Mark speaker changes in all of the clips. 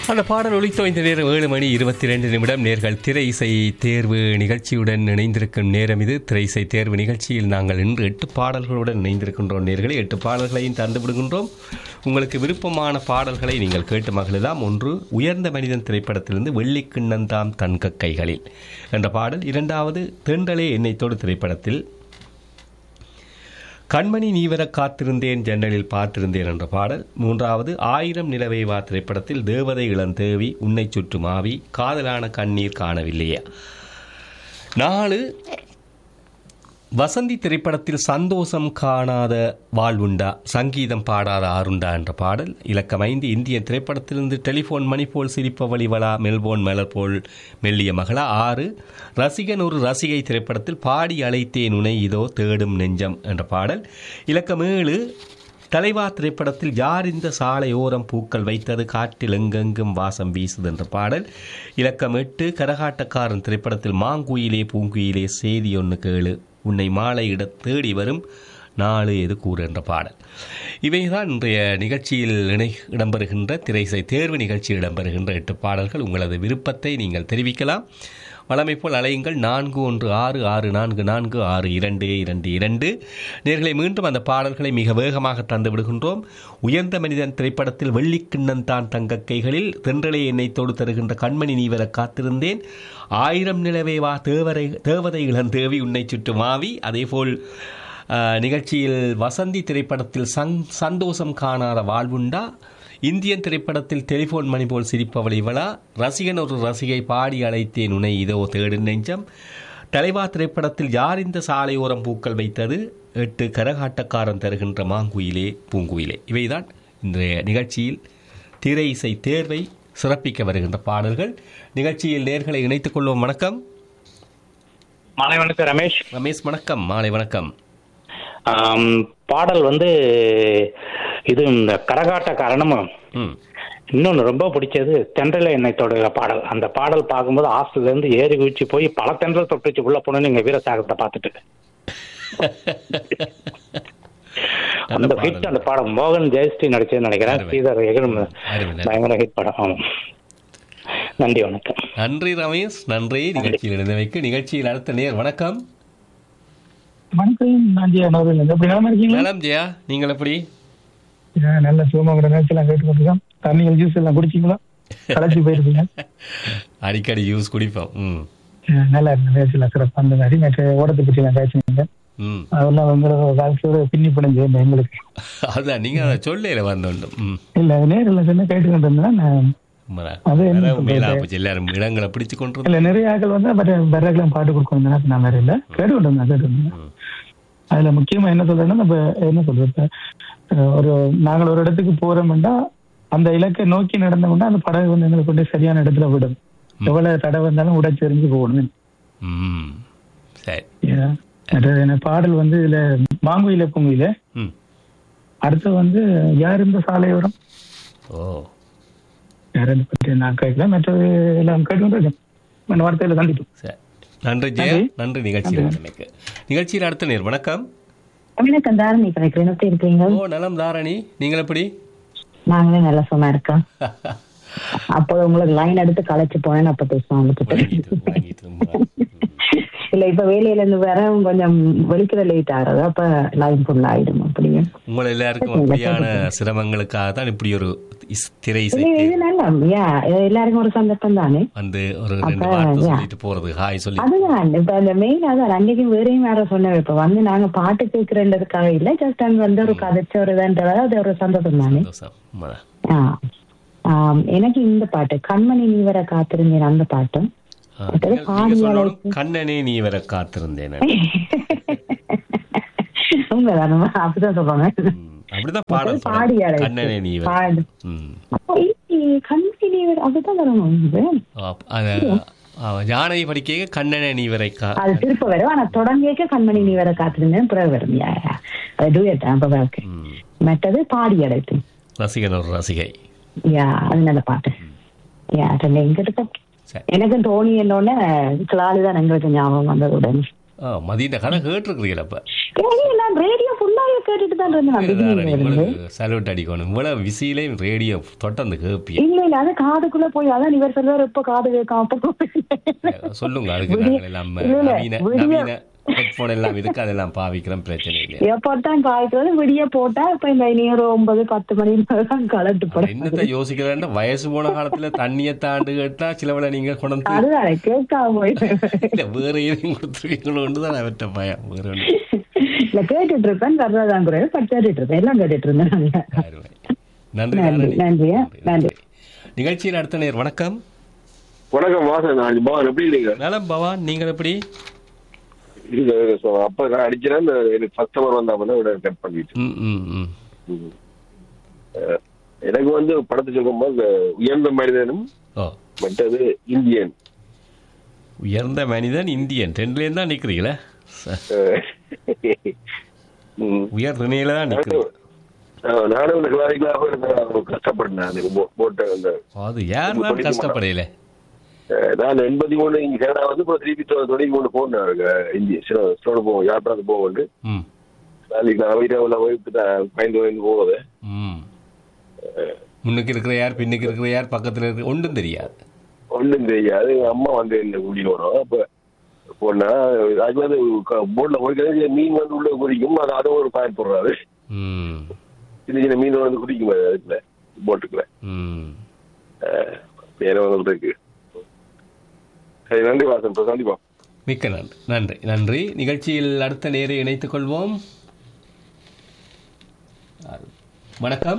Speaker 1: அந்த பாடல் ஒலித்தோ இந்த நேரம் ஏழு மணி இருபத்தி ரெண்டு நிமிடம் நேர்கள் திரை இசை தேர்வு நிகழ்ச்சியுடன் இணைந்திருக்கும் நேரம் இது திரை இசை தேர்வு நிகழ்ச்சியில் நாங்கள் இன்று எட்டு பாடல்களுடன் இணைந்திருக்கின்றோம் நேர்களை எட்டு பாடல்களையும் தந்து விடுகின்றோம் உங்களுக்கு விருப்பமான பாடல்களை நீங்கள் கேட்டு மகிழலாம் ஒன்று உயர்ந்த மனிதன் திரைப்படத்திலிருந்து வெள்ளிக்கிண்ணந்தாம் தன்க கைகளில் என்ற பாடல் இரண்டாவது தென்றலே என்னைத்தோடு திரைப்படத்தில் கண்மணி நீவர காத்திருந்தேன் ஜன்னலில் பார்த்திருந்தேன் என்ற பாடல் மூன்றாவது ஆயிரம் நிலவை வா திரைப்படத்தில் தேவதை இளந்தேவி உன்னை சுற்றும் ஆவி காதலான கண்ணீர் காணவில்லையா நாலு வசந்தி திரைப்படத்தில் சந்தோஷம் காணாத வாழ்வுண்டா சங்கீதம் பாடாத ஆருண்டா என்ற பாடல் இலக்கம் ஐந்து இந்திய திரைப்படத்திலிருந்து டெலிஃபோன் மணி போல் சிரிப்பவழி வளா மெல்போன் மலர் போல் மெல்லிய மகளா ஆறு ரசிகன் ஒரு ரசிகை திரைப்படத்தில் பாடி அழைத்தேன் உனை இதோ தேடும் நெஞ்சம் என்ற பாடல் இலக்கம் ஏழு தலைவா திரைப்படத்தில் யார் இந்த சாலையோரம் பூக்கள் வைத்தது காற்றில் எங்கெங்கும் வாசம் வீசுது என்ற பாடல் இலக்கம் எட்டு கரகாட்டக்காரன் திரைப்படத்தில் மாங்குயிலே பூங்குயிலே செய்தி ஒன்று கேளு உன்னை மாலையிட தேடி வரும் நாலு எது கூறு என்ற பாடல் இவைதான் இன்றைய நிகழ்ச்சியில் இணை இடம்பெறுகின்ற திரைசை தேர்வு நிகழ்ச்சியில் இடம்பெறுகின்ற எட்டு பாடல்கள் உங்களது விருப்பத்தை நீங்கள் தெரிவிக்கலாம் வழமை போல் அலையுங்கள் நான்கு ஒன்று ஆறு ஆறு நான்கு நான்கு ஆறு இரண்டு இரண்டு இரண்டு நேர்களை மீண்டும் அந்த பாடல்களை மிக வேகமாக தந்து விடுகின்றோம் உயர்ந்த மனிதன் திரைப்படத்தில் வெள்ளிக்கிண்ணன் தான் தங்க கைகளில் தென்றலை என்னை தொடு தருகின்ற கண்மணி நீ வர காத்திருந்தேன் ஆயிரம் நிலவே வா தேவரை தேவதை இளந்தேவி உன்னை சுற்றும் ஆவி அதேபோல் அஹ், நிகழ்ச்சியில் வசந்தி திரைப்படத்தில் சங் சந்தோஷம் காணாத வாழ்வுண்டா இந்தியன் திரைப்படத்தில் டெலிஃபோன் மணி போல் சிரிப்பவள் இவளா ரசிகன் ஒரு ரசிகை பாடி அழைத்தேன் உனை இதோ தேடு நெஞ்சம் தலைவா திரைப்படத்தில் யார் இந்த சாலையோரம் பூக்கள் வைத்தது எட்டு கரகாட்டக்காரன் தருகின்ற மாங்குயிலே பூங்குயிலே இவைதான் இன்றைய நிகழ்ச்சியில் திரை இசை தேர்வை சிறப்பிக்க வருகின்ற பாடல்கள் நிகழ்ச்சியில் நேர்களை இணைத்துக் கொள்வோம் வணக்கம்
Speaker 2: மாலை வணக்கம் ரமேஷ்
Speaker 1: ரமேஷ் வணக்கம் மாலை வணக்கம்
Speaker 2: ஆம், பாடல் வந்து இது இந்த கரகாட்ட காரணமும்
Speaker 1: ம்
Speaker 2: இன்னொன்று ரொம்ப பிடிச்சது தென்றல எண்ணெய் தொடுகிற பாடல் அந்த பாடல் பார்க்கும்போது ஹாஸ்டல்ல இருந்து ஏறி குதிச்சு போய் பல தென்றல் தொட்டுச்சு உள்ள போனோன்னு எங்க வீரசாகத்தை பார்த்துட்டு
Speaker 1: நல்ல
Speaker 2: அந்த
Speaker 1: பாடல்.
Speaker 2: ஹிட் அந்த பாடம் மோகன் ஜெயஸ்ரீ நடிச்சதுன்னு நினைக்கிறேன்
Speaker 1: அருமை.
Speaker 2: ஸ்ரீதர் எகரும்
Speaker 1: அருமை.
Speaker 2: பயங்கர ஹிட் படம் ஆமாம் நன்றி வணக்கம்
Speaker 1: நன்றி ரமேஷ் நன்றி நிகழ்ச்சியில் இணைந்தமைக்கு நிகழ்ச்சியில் அடுத்த நேர் வணக்கம்
Speaker 3: வணக்கம் நான் ஜெயா நோவில் எப்படி நலமா இருக்கீங்களா
Speaker 1: நலம் ஜெயா நீங்கள் எப்படி
Speaker 3: ஏன் நல்ல சுகமா கூட நிகழ்ச்சி எல்லாம் கேட்டு கொண்டிருக்கோம் தண்ணிகள் ஜூஸ் எல்லாம் குடிச்சீங்களா களைச்சி போயிருக்கீங்க
Speaker 1: அடிக்கடி ஜூஸ் குடிப்போம் ம்
Speaker 3: ஏன் நல்லா இருந்த நிகழ்ச்சி எல்லாம் சிறப்பாக இருந்த மாதிரி மற்ற ஓடத்தை பற்றி எல்லாம் பேசினீங்க
Speaker 1: ம்
Speaker 3: அதெல்லாம் உங்களோட வாழ்க்கையோட பின்னி பிணைஞ்சு இந்த எங்களுக்கு
Speaker 1: அதான் நீங்க அதை சொல்லையில வந்தோண்டும் ம்
Speaker 3: இல்ல நேரில் சொன்ன கேட்டு கொண்டு இருந்தேன் நான்
Speaker 1: உண்மைதான்.
Speaker 3: அது என்ன
Speaker 1: அதான்
Speaker 3: சொல்றது?
Speaker 1: மேலா போச்சு எல்லாரும் இடங்களை பிடிச்சு கொண்டு
Speaker 3: இல்ல நிறைய ஆட்கள் வந்து பட் வேறக்கெல்லாம் பாட்டு கொடுக்கணும் நான் வேற இல்ல கேட்டு கொண்டு இருந்தேன் கேட்டு கொண்டு இருந்தேன். அதுல முக்கியமா என்ன சொல்றேன்னா நம்ம என்ன சொல்றது இப்ப, அஹ், ஒரு நாங்கள் ஒரு இடத்துக்கு போறோம்னா அந்த இலக்கை நோக்கி நடந்தோம்னா அந்த படகு வந்து எங்களை கொண்டு சரியான இடத்துல விடும் எவ்வளவு தடை வந்தாலும் உடைச்செறிஞ்சு போகணும்
Speaker 1: ம் சரி
Speaker 3: ஏன்னா, மற்றது என்ன பாடல் வந்து இதுல மாங்குயில பூங்குயில
Speaker 1: ம்
Speaker 3: அடுத்து வந்து யார் இந்த சாலையோரம்
Speaker 1: ஓ
Speaker 3: யார் இந்த பற்றி நான் கேட்கல மற்றது எல்லாம் கேட்டுக்கொண்டு இருக்கேன் இந்த வார்த்தையில சந்திப்போம்
Speaker 1: சரி நன்றி ஜெயா நன்றி நிகழ்ச்சியில் இணைந்தமைக்கு நிகழ்ச்சியில் அடுத்த நேர் வணக்கம்
Speaker 4: வணக்கம் தாரணி கிடைக்கிறேன் எப்படி இருக்கீங்க
Speaker 1: ஓ நலம் தாரணி நீங்கள் எப்படி
Speaker 4: நாங்களே நல்ல சும்மா இருக்கோம் அப்போ உங்களுக்கு லைன் எடுத்து களைச்சு போனேன் அப்ப பேசுவோம் உங்ககிட்ட
Speaker 1: வாங்கிட்டு வாங்கிட்டு ம்.
Speaker 4: இல்ல இப்ப வேலையில இருந்து வர கொஞ்சம் வெளிக்கிற லேட் ஆகுறது அப்ப லைன் ஃபுல் ஆயிடும் அப்படியே
Speaker 1: உங்கள் எல்லாருக்கும் அப்படியான சிரமங்களுக்காக தான் இப்படி ஒரு இஸ்- திரை இசை
Speaker 4: இல்ல, இது நல்லா யா எல்லாருக்கும் ஒரு சந்தர்ப்பம் தானே
Speaker 1: வந்து ஒரு ரெண்டு
Speaker 4: அப்ப,
Speaker 1: வார்த்தை
Speaker 4: yeah.
Speaker 1: சொல்லிட்டு போறது ஹாய் சொல்லி
Speaker 4: அதுதான் இப்ப அந்த மெயின் அதான் அன்னைக்கு வேறையும் வேற சொன்னேன் இப்ப வந்து நாங்க பாட்டு கேட்கறதுக்காக இல்ல ஜஸ்ட் அங்க வந்து ஒரு கதைச்ச ஒரு இதுன்றது அது ஒரு சந்தோஷம் தானே
Speaker 1: சந்தோஷம் உண்மைதான்.
Speaker 4: ஆ. ஆம், எனக்கு இந்த பாட்டு கண்மணி நீ வர காத்திருந்தேன் அந்த பாட்டு
Speaker 1: ஆ,
Speaker 4: அடுத்தது
Speaker 1: நீங்கள்- நீங்க
Speaker 4: பாடிய
Speaker 1: சொல்லணும் கண்ணனே நீ வர காத்திருந்தேன்
Speaker 4: உண்மைதான் அப்படிதான் சொல்றாங்க
Speaker 1: ம், அப்படிதான் பாடல்
Speaker 4: பாடி
Speaker 1: தொடங்கும்.
Speaker 4: அழைத்து.
Speaker 1: கண்ணனே நீ வர
Speaker 4: பாடு.
Speaker 1: ம்.
Speaker 4: அப்போ இ- கண்மணி நீ வர அதுதான் வரணும் இது.
Speaker 1: அப்- அத- அவ யானை படிக்க கண்ணனே நீ வரை கா
Speaker 4: அது திருப்ப வரும் ஆனா தொடங்கியக்க கண்மணி நீ வர காத்திருந்தேன் பிறகு வரும் யா, யா. அது டூயட் அப்ப ஓகே
Speaker 1: ம்.
Speaker 4: மற்றது பாடி அழைத்து
Speaker 1: ரசிகன் ஒரு ரசிகை
Speaker 4: யா அது நல்ல பாட்டு யா ரெண்டு எங்க இருக்க
Speaker 1: சரி
Speaker 4: எனக்கு தோணி என்னோட கிளாலி தான் எங்களுக்கு ஞாபகம் வந்தது உடனே
Speaker 1: ஆ மதிய கதை கேட்டிருக்கிறீங்களா அப்ப
Speaker 4: ஏய், நான் ரேடியோ ஃபுல்லாவே கேட்டுட்டு தான் இருந்தேன் நான் beginning ல இருந்து.
Speaker 1: உங்களுக்கு சல்யூட் அடிக்கணும் இவ்வளவு விசிலையும் ரேடியோ தொடர்ந்து கேப்பிய
Speaker 4: இல்ல இல்ல அது காதுக்குள்ள போய் அதான் இவர் சொல்லுவார் இப்ப காது கேட்காம அப்ப
Speaker 1: சொல்லுங்க அதுக்கு
Speaker 4: விடிய-
Speaker 1: நாங்கள் எல்லாம்
Speaker 4: இல்ல, இல்ல,
Speaker 1: நவீன
Speaker 4: விடிய-
Speaker 1: நவீன ஹெட்போன் எல்லாம் இருக்கு அதெல்லாம் பாவிக்கிறோம் பிரச்சனை இல்லை
Speaker 4: எப்பதான் பாய்க்கிறது விடிய போட்டா இப்ப இந்த இனி ஒரு ஒன்பது பத்து மணி தான் கலட்டு
Speaker 1: அது
Speaker 4: போடும்
Speaker 1: என்னத்தை யோசிக்கிறேன்னா வயசு போன காலத்துல தண்ணியை தாண்டு கேட்டா சிலவளை நீங்க கொண்டு வந்து
Speaker 4: அதுதான் கேட்காம போயிட்டு
Speaker 1: இல்ல வேற எதையும் கொடுத்துருவீங்களோன்னு தான் அவர்கிட்ட பயம் வேற ஒண்ணு
Speaker 4: இல்ல கேட்டுட்டு இருப்பேன் வர்றதான் குறைவு பட் கேட்டுட்டு இருப்பேன் எல்லாம் கேட்டுட்டு இருந்தேன் நாங்க.
Speaker 1: அருமை. நன்றி
Speaker 4: நன்றி,
Speaker 1: தாரணி.
Speaker 4: நன்றியா, நன்றி.
Speaker 1: நிகழ்ச்சியில் அடுத்த நேர் வணக்கம்
Speaker 5: வணக்கம் வாசன் நான் பவன் எப்படி இருக்கீங்க
Speaker 1: நலம் பவான் நீங்கள் எப்படி
Speaker 5: இல்ல, so அப்ப நான் அடிச்சேன் இந்த எனக்கு ஃபர்ஸ்ட் அவர் வந்தா மட்டும் விட கட் பண்ணிட்டு
Speaker 1: ம் ம் ம்
Speaker 5: ம். அஹ், எனக்கு வந்து படத்தை சொல்லும்போது இந்த உயர்ந்த மனிதனும்
Speaker 1: ஓ
Speaker 5: மற்றது இந்தியன்
Speaker 1: உயர்ந்த மனிதன் இந்தியன் ரெண்டுலேயும் தான் நிற்கிறீங்களே
Speaker 5: அஹ், ம்.
Speaker 1: உயர் நிலையில தான் நிற்கிறீங்க
Speaker 5: அஹ், நானும் இந்த கிளாரிக்கலாக கஷ்டப்பட்டேன் அந்த போ- போட்ட அந்த
Speaker 1: அது யார் தான் கஷ்டப்படையில
Speaker 5: அஹ், நான் எண்பத்தி மூணு இங்க கனடா வந்து இப்போ திருப்பி தொ- தொண்ணூத்தி மூணு போனேன் இந்திய ஸ்டோட போவோம் யாத்திராக்கு போவோம்
Speaker 1: ம்
Speaker 5: நாளைக்கு நான் வீட்டாவில் போய் பயந்து பயந்து போகுது
Speaker 1: ம் முன்னுக்கு இருக்கிற யார் பின்னுக்கு இருக்கிற யார் பக்கத்தில் இருக்கிற ஒன்றும் தெரியாது
Speaker 5: ஒண்ணும் தெரியாது எங்க அம்மா வந்து என்ன கூட்டிட்டு வரும் அப்ப போனா அது வந்து போட்ல போய் மீன் வந்து உள்ள குதிக்கும் அது அதை ஒரு பாயிண்ட் போடுறாரு
Speaker 1: ம்
Speaker 5: சின்ன சின்ன மீன் வந்து குதிக்கும் அது அதுக்குள்ள போட்டுக்குள்ள
Speaker 1: ம்
Speaker 5: அஹ், வேற வந்து இருக்கு சரி நன்றி வாசன் இப்போ சந்திப்போம்
Speaker 1: மிக்க நன்றி நன்றி நன்றி நிகழ்ச்சியில் அடுத்த நேரை இணைத்துக் கொள்வோம் வணக்கம்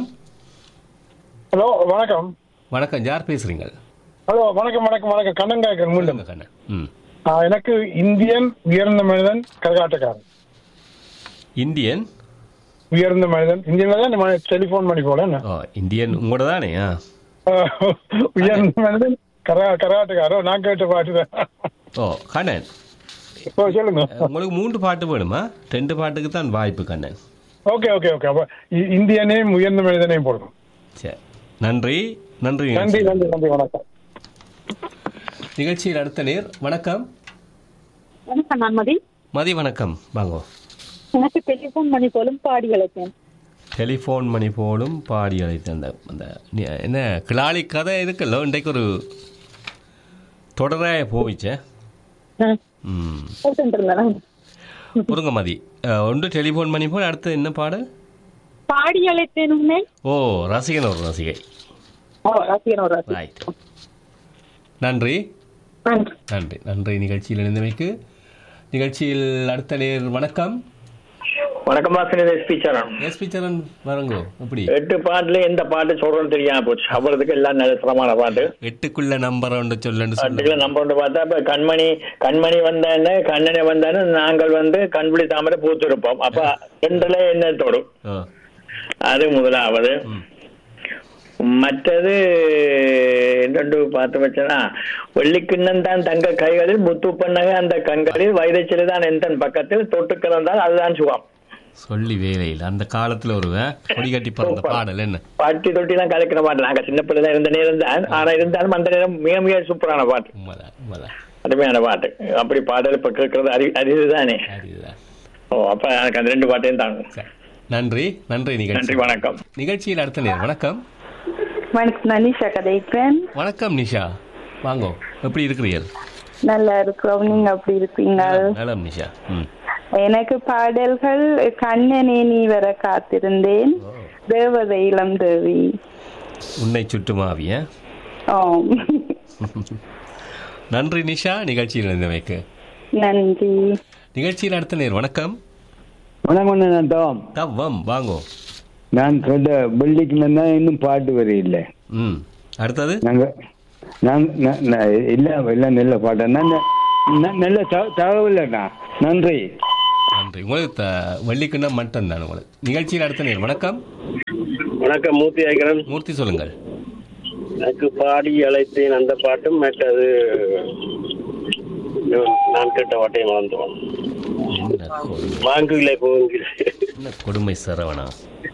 Speaker 6: ஹலோ வணக்கம்
Speaker 1: வணக்கம் யார் பேசுறீங்க
Speaker 6: ஹலோ வணக்கம் வணக்கம் வணக்கம் கண்ணன் காய்கர் மீண்டும்
Speaker 1: சொல்லுங்க கண்ணன் ம்
Speaker 6: ஆ, எனக்கு இந்தியன் உயர்ந்த மனிதன் கரகாட்டக்காரன்
Speaker 1: இந்தியன்
Speaker 6: உயர்ந்த மனிதன் இந்தியன்ல தான் நம்ம டெலிஃபோன் பண்ணி போல என்ன?
Speaker 1: ஓ இந்தியன் உங்களோட தானே ஆ
Speaker 6: ஆ, உயர்ந்த மனிதன் கரா கரகாட்டக்காரன் நான் கேட்ட பாட்டு தான்
Speaker 1: ஓ கண்ணன்
Speaker 6: ஓ சொல்லுங்க
Speaker 1: உங்களுக்கு மூன்று பாட்டு வேணுமா ரெண்டு பாட்டுக்கு தான் வாய்ப்பு கண்ணன்
Speaker 6: ஓகே ஓகே ஓகே அப்ப இ- இந்தியனையும் உயர்ந்த மனிதனையும் போடணும்
Speaker 1: சரி நன்றி நன்றி
Speaker 6: நன்றி நன்றி நன்றி வணக்கம்
Speaker 1: நிகழ்ச்சியில் அடுத்த நேர் வணக்கம்
Speaker 7: வணக்கம் நான் மதி
Speaker 1: மதி வணக்கம் வாங்கோ
Speaker 7: எனக்கு டெலிஃபோன் பண்ணி போலும் பாடி அழைத்தேன்
Speaker 1: டெலிஃபோன் மணி போலும் பாடி அழைத்த அந்த அந்த நி- என்ன கிளாலி கதை இருக்குல்ல இன்றைக்கு ஒரு தொடராக போவிச்சே ம்
Speaker 7: இருந்தேன்
Speaker 1: பொருங்க மதி அஹ், ஒன்று டெலிஃபோன் மணி போல் அடுத்து என்ன பாடல்
Speaker 7: பாடி அழைத்தேன் உன்னை
Speaker 1: ஓ ரசிகன் ஒரு ரசிகை
Speaker 7: ஓ ரசிகன் ஒரு ரசிகன்.
Speaker 1: ரைட் நன்றி
Speaker 7: நன்றி
Speaker 1: நன்றி நன்றி நிகழ்ச்சியில் இணைந்தமைக்கு நிகழ்ச்சியில் அடுத்த நேர் வணக்கம்
Speaker 8: வணக்கம் வாசனி ஸ்பீச்சரன்
Speaker 1: எஸ் பிச்சரன் வரங்கோ எப்படி
Speaker 8: எட்டு பாட்டுல எந்த பாட்டு சொல்றோம்னு தெரியாம போச்சு அவ்வளவுக்கு எல்லாம் நல்ல தரமான பாட்டு
Speaker 1: எட்டுக்குள்ள நம்பர் ஒன்று சொல்லு
Speaker 8: பாட்டுகளை
Speaker 1: சொல்ல
Speaker 8: நம்ம ஒன்று பார்த்தா இப்ப கண்மணி கண்மணி வந்தானே கண்ணனை வந்தானே நாங்கள் வந்து கண்புளி தாமரை பூத்திருப்போம் அப்ப ரெண்டுல என்ன தொடும்
Speaker 1: ஓ
Speaker 8: அது முதலாவது மற்றது ரெண்டு பார்த்து வச்சனா வெள்ளிக்கிண்ணம் தான் தங்க கைகளில் முத்து பண்ணக அந்த கண்களில் வைரச்சிலை தான் எந்தன் பக்கத்தில் தொட்டு கிடந்தால் அதுதான் சுகம்
Speaker 1: சொல்லி வேலையில் அந்த காலத்துல ஒரு அஹ், கொடி கட்டி பறந்த பாடல் என்ன
Speaker 8: பாட்டி தொட்டி எல்லாம் கலக்கிற பாட்டு நாங்க சின்ன பிள்ளை இருந்த நேரம் தான் ஆனா இருந்தாலும் அந்த நேரம் மிக மிக சூப்பரான பாட்டு
Speaker 1: உண்மைதான் உண்மைதான்
Speaker 8: அருமையான பாட்டு அப்படி பாடல் இப்ப கேட்கறது அறி அரிதுதானே
Speaker 1: அதுதான்
Speaker 8: ஓ அப்ப எனக்கு அந்த ரெண்டு பாட்டையும் தாங்க
Speaker 1: சரி. நன்றி நன்றி நிகழ்ச்சி
Speaker 8: நன்றி வணக்கம்
Speaker 1: நிகழ்ச்சியில் அடுத்த நேர் வணக்கம்
Speaker 9: வணக்கம் நான் நிஷா கதைக்கிறேன்
Speaker 1: வணக்கம் நிஷா வாங்கோ எப்படி இருக்கிறீர்கள்
Speaker 9: நல்லா இருக்கிறோம் நீங்க அப்படி இருக்கீங்க
Speaker 1: நலம் நிஷா ம்
Speaker 9: எனக்கு பாடல்கள் கண்ணனே நீ வர காத்திருந்தேன் தேவதை இளம் தேவி
Speaker 1: உன்னை சுற்றுமாவிய
Speaker 9: ஆம்
Speaker 1: நன்றி நிஷா நிகழ்ச்சியில் இணைந்தமைக்கு
Speaker 9: நன்றி
Speaker 1: நிகழ்ச்சியில் அடுத்த நேர் வணக்கம்
Speaker 10: வணக்கம் நான் டாம்
Speaker 1: தவ்வம் வாங்கோ
Speaker 10: நான் கேட்ட வெள்ளிக்கு தான் இன்னும் பாட்டு வரையில்லை
Speaker 1: ம் அடுத்தது
Speaker 10: நாங்க நான் ந- ந- இல்ல இல்ல நல்ல பாட்டு நான் ந- நல்ல த- தகவல் அண்ணா நன்றி
Speaker 1: நன்றி உங்களுக்கு த- வெள்ளிக்கிண்ணம் மட்டும் தான் உங்களுக்கு நிகழ்ச்சியில் அடுத்த நேர் வணக்கம்
Speaker 11: வணக்கம் மூர்த்தி ஆகிறன்
Speaker 1: மூர்த்தி சொல்லுங்கள்
Speaker 11: எனக்கு பாடி அழைத்தேன் அந்த பாட்டும் மற்றது நான் கேட்ட பாட்டையும் மறந்துவோம்
Speaker 1: என்ன கொடுமை.
Speaker 11: வாங்குகிலே போகுங்கிலே
Speaker 1: என்ன கொடுமை சரவணா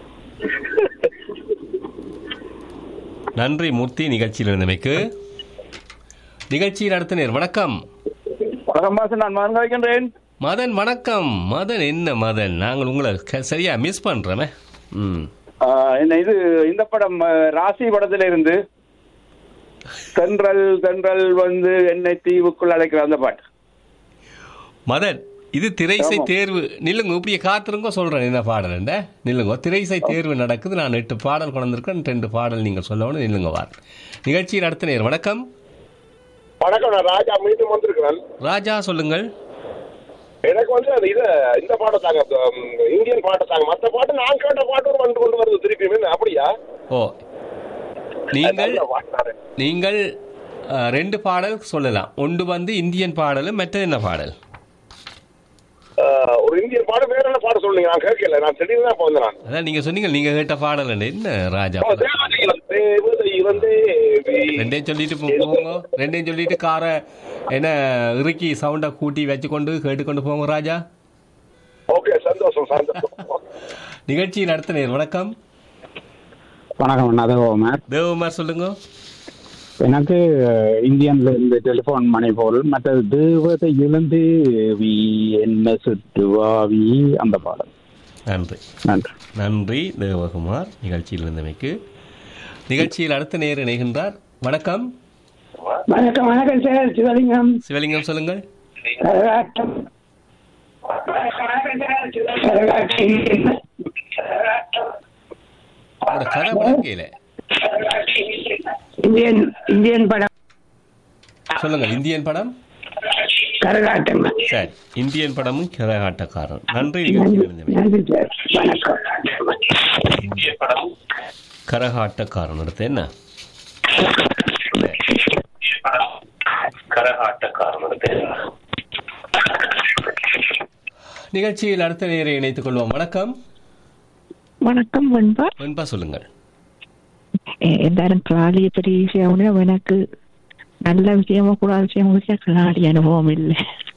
Speaker 1: நன்றி மூர்த்தி நிகழ்ச்சியில் இருந்தமைக்கு நிகழ்ச்சியில் அடுத்த நேர் வணக்கம்
Speaker 12: வணக்கம் பாசன் நான் மகன் வைக்கின்றேன்
Speaker 1: மதன் வணக்கம் மதன் என்ன மதன் நாங்கள் உங்களை க- சரியா மிஸ் பண்றோமே ம்
Speaker 12: ஆஹ் என்ன இது இந்த படம் ஆஹ், ராசி படத்துல இருந்து தென்றல் தென்றல் வந்து என்னை தீவுக்குள் அழைக்கிற அந்த பாட்டு
Speaker 1: மதன் இது திரைசை
Speaker 12: ஆமா.
Speaker 1: தேர்வு நில்லுங்க இப்படியே காத்திருங்க சொல்றேன் என்ன பாடல் நில்லுங்க திரைசை தேர்வு நடக்குது நான் எட்டு பாடல் கொண்டு வந்திருக்கேன் ரெண்டு பாடல் நீங்க சொல்லணும் நில்லுங்க வார் நிகழ்ச்சி நடத்த நேர் வணக்கம்
Speaker 5: வணக்கம் நான் ராஜா மீண்டும் வந்திருக்கிறேன்
Speaker 1: ராஜா சொல்லுங்கள்
Speaker 5: எனக்கு வந்து அது இத இந்த பாட்டை தாங்க உம், இந்தியன் பாட்டை தாங்க மத்த பாட்டு நான் கேட்ட பாட்டு ஒரு வந்து கொண்டு வருது திருப்பி என்ன, அப்படியா
Speaker 1: ஓ நீங்கள்
Speaker 5: நல்ல பாட்டு.
Speaker 1: நீங்கள் அஹ், ரெண்டு பாடல் சொல்லலாம் ஒன்று வந்து இந்தியன் பாடலும் மற்றது என்ன பாடல்
Speaker 5: ஆஹ், ஒரு இந்தியன் பாட்டு வேற என்ன பாட்டு சொல்லுங்க நான் கேட்கல நான் திடீர்னு தான் இப்ப வந்தேன் நான்.
Speaker 1: அதான் நீங்க சொன்னீங்க நீங்க கேட்ட பாடல் என்ன? என்ன ராஜா
Speaker 5: ஓ, தேவதை இளம் தேவதை இளம் தேவி.
Speaker 1: ரெண்டையும் சொல்லிட்டு போ- போங்க ரெண்டையும் சொல்லிட்டு காரை என்ன இறுக்கி சவுண்டை கூட்டி வச்சுக்கொண்டு கேட்டுக்கொண்டு போங்க ராஜா
Speaker 5: ஓகே சந்தோஷம் சந்தோஷம்
Speaker 1: நிகழ்ச்சி நடத்தினீர் வணக்கம்
Speaker 13: வணக்கம் நதகுமார்
Speaker 1: தேவகுமார் சொல்லுங்க
Speaker 13: எனக்கு இந்தியன்ல இருந்து டெலிபோன் மணி போல் மற்றது தேவதை இளந்தேவி என்ன சுற்றுவாவி அந்த பாடல்
Speaker 1: நன்றி
Speaker 13: நன்றி
Speaker 1: நன்றி தேவகுமார் நிகழ்ச்சியில் இருந்தமைக்கு நிகழ்ச்சியில் அடுத்த நேர் இணைகின்றார் வணக்கம்
Speaker 14: வணக்கம் வணக்கம் சார் சிவலிங்கம்
Speaker 1: சிவலிங்கம் சொல்லுங்கள்
Speaker 14: கரகாட்டம் கரகாட்டம்
Speaker 1: உங்களோட கதை விளக்கையில
Speaker 14: இந்தியன் இந்தியன் படம்
Speaker 1: சொல்லுங்க இந்தியன் படம்
Speaker 14: கரகாட்டம்
Speaker 1: சரி இந்தியன் படமும் கரகாட்டக்காரன் நன்றி நிகழ்ச்சியில் இருந்தமைக்கு
Speaker 14: நன்றி சார் வணக்கம்
Speaker 1: கரகாட்டக்காரன் அடுத்து என்ன நிகழ்ச்சியில் அடுத்த நேரை இணைத்துக் கொள்வோம் வணக்கம்
Speaker 15: வணக்கம் வெண்பா
Speaker 1: வெண்பா சொல்லுங்கள்
Speaker 15: எல்லாரும் கிளாடிய பற்றி விஷயம் எனக்கு நல்ல விஷயமா கூட விஷயமா விஷயம் கிளாடி அனுபவம் இல்லை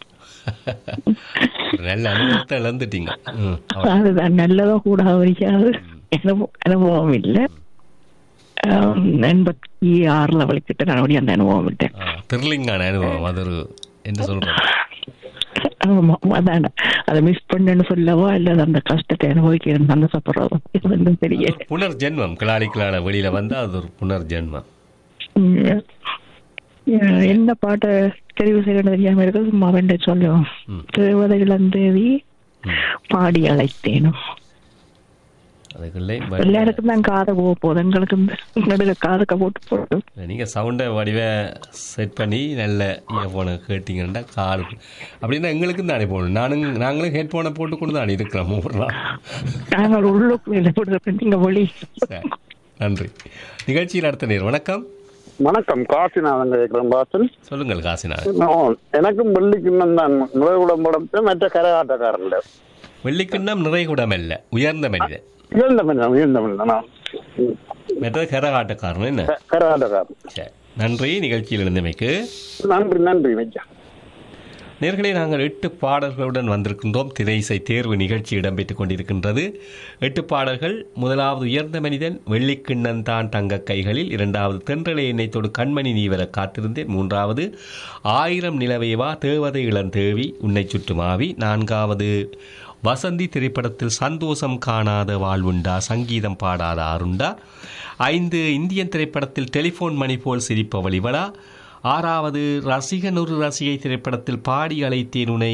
Speaker 1: ஒரு நல்ல அனுபவத்தை இழந்துட்டீங்க ம், அவ்வளவு.
Speaker 15: அதுதான் நல்லதோ கூட விஷயம் அனுபவம் அனுபவம் இல்லை ஆம், எண்பத்தி ஆறுல வலிக்கிட்ட நான் அப்படி அந்த அனுபவம் விட்டேன்
Speaker 1: ஆ, த்ரில்லிங்கான அனுபவம் அது ஒரு என்ன சொல்றோம்
Speaker 15: ஆமா அதான் அதை மிஸ் பண்ணேன்னு சொல்லவோ அல்லது அந்த கஷ்டத்தை அனுபவிக்கிறேன் சந்தோஷப்படுறதோ இது வந்து தெரியல
Speaker 1: புனர் ஜென்மம் கிளாடி கிளாட வெளியில வந்தா அது ஒரு புனர் ஜென்மம்
Speaker 15: ம். அஹ் என்ன பாட்டை தெரிவு செய்யணும் தெரியாம இருக்கு சும்மா வேண்ட சொல்லுவோம் தேவதை இளந்தேவி பாடி அழைத்தேனும்
Speaker 1: அதுக்குள்ளே
Speaker 15: எல்லாருக்கும் தான் காதை போக போகுது எங்களுக்கு நடுக காதுக்க போட்டு போட்டு
Speaker 1: நீங்க சவுண்டை வடிவ செட் பண்ணி நல்ல இயர்ஃபோனை கேட்டீங்கன்னா கால் அப்படின்னா எங்களுக்கும் தானே போகணும் நானும் நாங்களும் ஹெட்ஃபோனை போட்டு கொண்டு தான் இருக்கிறோம் ஒரு நாள்
Speaker 15: நாங்கள் உள்ளுக்குள்ள போட்டு நீங்க ஒளி
Speaker 1: சரி. நன்றி நிகழ்ச்சியில் அடுத்த நேர் வணக்கம்
Speaker 12: வணக்கம் காசிநாதன் கேட்கிறேன் பாசன்
Speaker 1: சொல்லுங்கள் காசினா
Speaker 12: எனக்கும் வெள்ளிக்கிண்ணம் தான் நுழைவுடம் படத்தை மற்ற கரகாட்டக்காரன்
Speaker 1: வெள்ளிக்கிண்ணம் நிறைகுடம் அல்ல உயர்ந்த மனிதன்
Speaker 12: உயர்ந்த மனிதன் உயர்ந்த மனிதன் ஆ.
Speaker 1: மற்றது கரகாட்டக்காரன் என்ன
Speaker 12: கரகாட்டக்காரன்
Speaker 1: சரி நன்றி நிகழ்ச்சியில் இருந்தமைக்கு
Speaker 12: நன்றி நன்றி வைக்கா
Speaker 1: நேர்களே நாங்கள் எட்டு பாடல்களுடன் வந்திருக்கின்றோம் திரை இசை தேர்வு நிகழ்ச்சி இடம்பெற்றுக் கொண்டிருக்கின்றது எட்டு பாடல்கள் முதலாவது உயர்ந்த மனிதன் வெள்ளிக்கிண்ணன் தான் தங்க கைகளில் இரண்டாவது தென்றலை எண்ணெய்த்தோடு கண்மணி நீ வர காத்திருந்தேன் மூன்றாவது ஆயிரம் நிலவேவா தேவதை இளந்தேவி உன்னை சுற்றுமாவி நான்காவது வசந்தி திரைப்படத்தில் சந்தோஷம் காணாத வாழ்வுண்டா சங்கீதம் பாடாத ஆருண்டா ஐந்து இந்தியன் திரைப்படத்தில் டெலிஃபோன் மணி போல் சிரிப்பவள் இவளா ஆறாவது ரசிகன் ஒரு ரசிகை திரைப்படத்தில் பாடி அழைத்தேன் உனை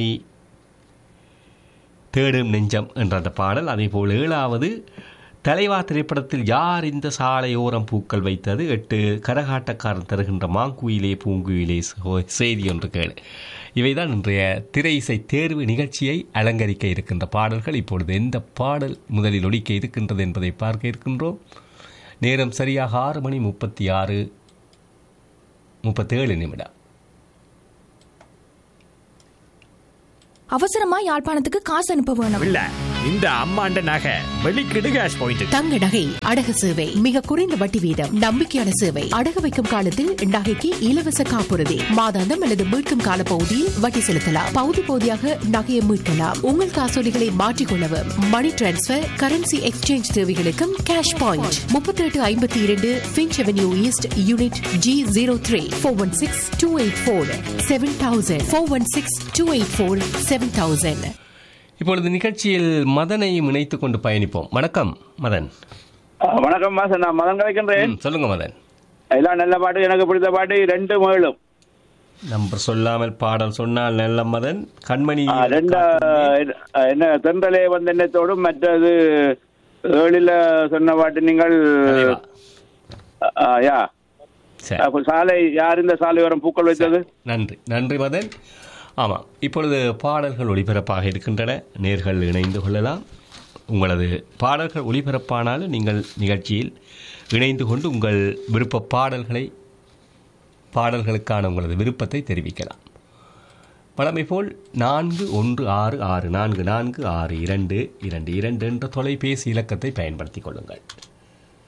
Speaker 1: தேடும் நெஞ்சம் என்ற அந்த பாடல் அதேபோல் ஏழாவது தலைவா திரைப்படத்தில் யார் இந்த சாலையோரம் பூக்கள் வைத்தது எட்டு கரகாட்டக்காரன் தருகின்ற மாங்குயிலே பூங்குயிலே சோ- செய்தி ஒன்று கேளு இவைதான் இன்றைய திரை இசை தேர்வு நிகழ்ச்சியை அலங்கரிக்க இருக்கின்ற பாடல்கள் இப்பொழுது எந்த பாடல் முதலில் ஒலிக்க இருக்கின்றது என்பதை பார்க்க இருக்கின்றோம் நேரம் சரியாக ஆறு மணி முப்பத்தி ஆறு முப்பத்தேழு நிமிடம்
Speaker 16: அவசரமா யாழ்ப்பாணத்துக்கு காசு அனுப்ப வேணும்
Speaker 17: இல்ல
Speaker 16: இந்த அம்மாண்ட நகை வெளிக்கிடு கேஷ் பாயிண்ட்
Speaker 17: தங்க நகை அடகு சேவை மிக குறைந்த வட்டி வீதம் நம்பிக்கையான சேவை அடகு வைக்கும் காலத்தில் நகைக்கு இலவச காப்புறுதி மாதாந்தம் அல்லது மீட்கும் கால பகுதியில் வட்டி செலுத்தலாம் பகுதி பகுதியாக நகையை மீட்கலாம் உங்கள் காசோலிகளை மாற்றிக்கொள்ளவும் மணி டிரான்ஸ்பர் கரன்சி எக்ஸ்சேஞ்ச் தேவைகளுக்கும் கேஷ் பாயிண்ட் முப்பத்தி எட்டு ஐம்பத்தி இரண்டு Finch Avenue East unit G zero three four one six two eight four seven thousand four one six two eight four seven thousand
Speaker 1: இப்பொழுது நிகழ்ச்சியில் மதனையும் இணைத்துக் கொண்டு பயணிப்போம் வணக்கம் மதன்
Speaker 12: வணக்கம் மாசம் நான் மதன் கிடைக்கின்றேன்
Speaker 1: சொல்லுங்க மதன்
Speaker 12: எல்லாம் நல்ல பாட்டு எனக்கு பிடித்த பாட்டு ரெண்டு மேலும்
Speaker 1: நம்பர் சொல்லாமல் பாடல் சொன்னால் நல்ல மதன் கண்மணி
Speaker 12: ஆ, ரெண்டா அஹ், என்ன தென்றலே வந்து என்னத்தோடும் மற்றது ஏழில சொன்ன பாட்டு நீங்கள் ஆ, யா அப்ப சாலை யார் இந்த சாலையோரம் பூக்கள் வைத்தது
Speaker 1: நன்றி நன்றி மதன் ஆமாம் இப்பொழுது பாடல்கள் ஒளிபரப்பாக இருக்கின்றன நேர்கள் இணைந்து கொள்ளலாம் உங்களது பாடல்கள் ஒளிபரப்பானாலும் நீங்கள் நிகழ்ச்சியில் இணைந்து கொண்டு உங்கள் விருப்ப பாடல்களை பாடல்களுக்கான உங்களது விருப்பத்தை தெரிவிக்கலாம் வழமை போல் நான்கு ஒன்று ஆறு ஆறு நான்கு நான்கு ஆறு இரண்டு இரண்டு இரண்டு என்ற தொலைபேசி இலக்கத்தை பயன்படுத்திக் கொள்ளுங்கள்